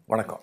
வணக்கம்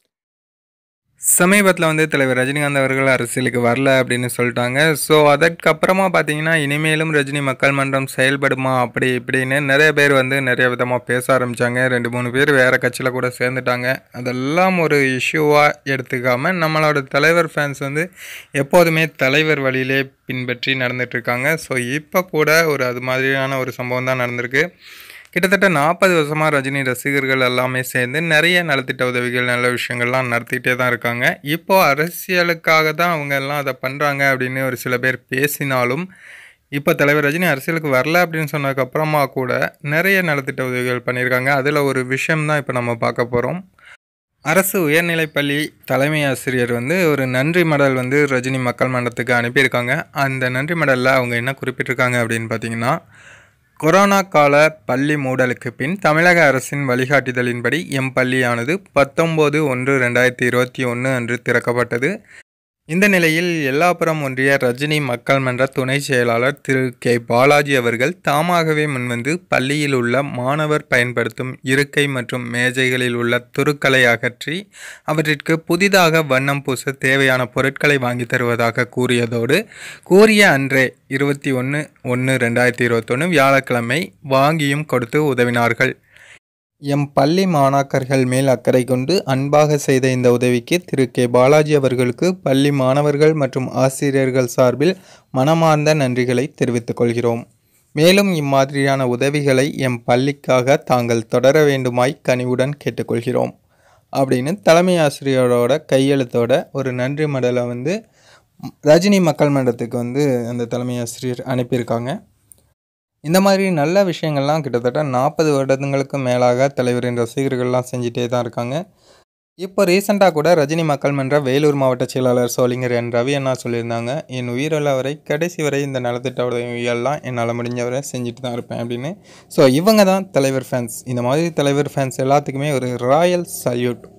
சமீபத்தில் வந்து தலைவர் ரஜினிகாந்த் அவர்கள் அரசியலுக்கு வரல அப்படின்னு சொல்லிட்டாங்க ஸோ அதற்கப்புறமா பார்த்தீங்கன்னா இனிமேலும் ரஜினி மக்கள் மன்றம் செயல்படுமா அப்படி இப்படின்னு நிறைய பேர் வந்து நிறைய விதமாக பேச ஆரம்பித்தாங்க ரெண்டு மூணு பேர் வேறு கட்சியில் கூட சேர்ந்துட்டாங்க அதெல்லாம் ஒரு இஷ்யூவாக எடுத்துக்காம நம்மளோட தலைவர் ஃபேன்ஸ் வந்து எப்போதுமே தலைவர் வழியிலே பின்பற்றி நடந்துட்டு இருக்காங்க ஸோ இப்போ கூட ஒரு அது மாதிரியான ஒரு சம்பவம் தான் நடந்திருக்கு கிட்டத்தட்ட நாற்பது வருஷமாக ரஜினி ரசிகர்கள் எல்லாமே சேர்ந்து நிறைய நலத்திட்ட உதவிகள் நல்ல விஷயங்கள்லாம் நடத்திட்டே தான் இருக்காங்க இப்போ அரசியலுக்காக தான் அவங்க எல்லாம் அதை பண்ணுறாங்க அப்படின்னு ஒரு சில பேர் பேசினாலும் இப்போ தலைவர் ரஜினி அரசியலுக்கு வரல அப்படின்னு சொன்னதுக்கப்புறமா கூட நிறைய நலத்திட்ட உதவிகள் பண்ணியிருக்காங்க அதில் ஒரு விஷயம் தான் இப்போ நம்ம பார்க்க போகிறோம் அரசு உயர்நிலைப்பள்ளி தலைமை ஆசிரியர் வந்து ஒரு நன்றி மடல் வந்து ரஜினி மக்கள் மன்றத்துக்கு அனுப்பியிருக்காங்க அந்த நன்றி மடலில் அவங்க என்ன குறிப்பிட்டிருக்காங்க அப்படின்னு பார்த்தீங்கன்னா கொரோனா கால பள்ளி மூடலுக்கு பின் தமிழக அரசின் வழிகாட்டுதலின்படி எம் பள்ளியானது பத்தொம்போது ஒன்று ரெண்டாயிரத்தி இருபத்தி ஒன்று அன்று திறக்கப்பட்டது இந்த நிலையில் எல்லாப்புறம் ஒன்றிய ரஜினி மக்கள் மன்ற துணை செயலாளர் திரு கே பாலாஜி அவர்கள் தாமாகவே முன்வந்து பள்ளியில் உள்ள மாணவர் பயன்படுத்தும் இருக்கை மற்றும் மேஜைகளில் உள்ள துருக்களை அகற்றி அவற்றிற்கு புதிதாக வண்ணம் பூச தேவையான பொருட்களை வாங்கி தருவதாக கூறியதோடு கூறிய அன்றே இருபத்தி ஒன்று ஒன்று ரெண்டாயிரத்தி இருபத்தொன்று வியாழக்கிழமை வாங்கியும் கொடுத்து உதவினார்கள் எம் பள்ளி மாணாக்கர்கள் மேல் அக்கறை கொண்டு அன்பாக செய்த இந்த உதவிக்கு திரு கே பாலாஜி அவர்களுக்கு பள்ளி மாணவர்கள் மற்றும் ஆசிரியர்கள் சார்பில் மனமார்ந்த நன்றிகளை தெரிவித்துக் கொள்கிறோம் மேலும் இம்மாதிரியான உதவிகளை எம் பள்ளிக்காக தாங்கள் தொடர வேண்டுமாய் கனிவுடன் கேட்டுக்கொள்கிறோம் அப்படின்னு தலைமை ஆசிரியரோட கையெழுத்தோட ஒரு நன்றி மடலை வந்து ரஜினி மக்கள் மன்றத்துக்கு வந்து அந்த தலைமை ஆசிரியர் அனுப்பியிருக்காங்க இந்த மாதிரி நல்ல விஷயங்கள்லாம் கிட்டத்தட்ட நாற்பது வருடங்களுக்கு மேலாக தலைவரின் ரசிகர்கள்லாம் செஞ்சிட்டே தான் இருக்காங்க இப்போ ரீசெண்டாக கூட ரஜினி மக்கள் மன்ற வேலூர் மாவட்ட செயலாளர் சோளிங்கர் என் ரவி அண்ணா சொல்லியிருந்தாங்க என் உயிருள்ள வரை கடைசி வரை இந்த நலத்திட்ட உதவியெல்லாம் என்னால் முடிஞ்சவரை செஞ்சுட்டு தான் இருப்பேன் அப்படின்னு ஸோ இவங்க தான் தலைவர் ஃபேன்ஸ் இந்த மாதிரி தலைவர் ஃபேன்ஸ் எல்லாத்துக்குமே ஒரு ராயல் சல்யூட்